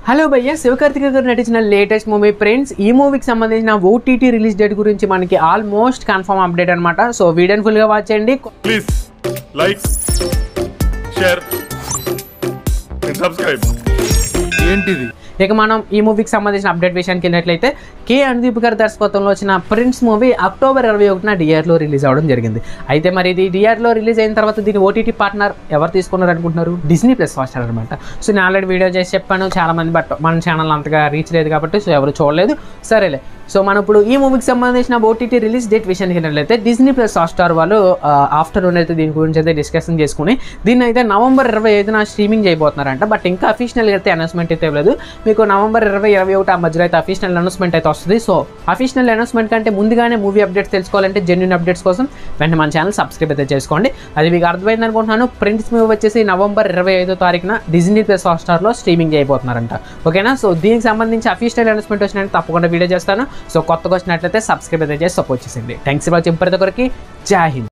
hello భయ్య శివకార్తిక గారు నటించిన లేటెస్ట్ మూవీ ఫ్రెండ్స్ ఈ మూవీకి సంబంధించిన ఓటీటీ రిలీజ్ డేట్ గురించి మనకి ఆల్మోస్ట్ కన్ఫర్మ్ అప్డేట్ అనమాట సో వీడియోని ఫుల్గా వాచ్ చేయండి please like share and subscribe ఏంటిది ఇక మనం ఈ మూవీకి సంబంధించిన అప్డేట్ విషయానికి వెళ్ళినట్లయితే కే అనుదీప్ గారి దర్శకత్వంలో వచ్చిన ప్రిన్స్ మూవీ అక్టోబర్ ఇరవై ఒకటిన డిఆర్లో రిలీజ్ అవ్వడం జరిగింది అయితే మరి ఇది డిఆర్లో రిలీజ్ అయిన తర్వాత దీని ఓటీటీ పార్ట్నర్ ఎవరు తీసుకున్నారు అనుకుంటున్నారు డిస్నీ ప్లస్ హాట్స్టార్ అనమాట సో నేను ఆల్రెడీ వీడియో చేసి చెప్పాను చాలా మంది బట్ మన ఛానల్ అంతగా రీచ్ లేదు కాబట్టి సో ఎవరు చూడలేదు సరేలే సో మనం ఇప్పుడు ఈ మూవీకి సంబంధించిన ఓటీటీ రిలీజ్ డేట్ విషయానికి వెళ్ళినట్లయితే డిస్నీ ప్లస్ హాట్స్టార్ వాళ్ళు ఆఫ్టర్నూన్ అయితే దీని గురించి అయితే డిస్కషన్ చేసుకుని దీన్ని అయితే నవంబర్ ఇరవై ఐదున స్ట్రీమింగ్ చేయబోతున్నారంట బట్ ఇంకా అఫీషియల్గా అయితే అనౌన్స్మెంట్ అయితే ఇవ్వలేదు మీకు నవంబర్ ఇరవై ఇరవై ఒకటి ఆ మధ్యలో అయితే అఫీషియల్ అనౌన్స్మెంట్ అయితే వస్తుంది సో అఫీషియల్ అనౌన్స్మెంట్ కంటే ముందుగానే మూవీ అప్డేట్స్ తెలుసుకోవాలంటే జెన్యున్ అప్డేట్స్ కోసం వెంటనే మన ఛానల్ సబ్స్క్రైబ్ అయితే చేసుకోండి అది మీకు అర్థమైంది అనుకుంటున్నాను ప్రింట్స్ మూవీ వచ్చేసి నవంబర్ ఇరవై ఐదో తారీఖున డిజ్నీ ప్లస్ హాట్స్టార్లో స్ట్రీమింగ్ చేయబోతున్నారంట ఓకేనా సో దీనికి సంబంధించి అఫీషియల్ అనౌన్స్మెంట్ వచ్చినట్టు తప్పకుండా వీడియో చేస్తాను సో కొత్తగా వచ్చినట్లయితే సబ్స్క్రైబ్ అయితే చేసి సపోర్ట్ చేసింది థ్యాంక్స్ ఫర్ వాచింగ్ ప్రతి ఒక్కరికి జై హింద్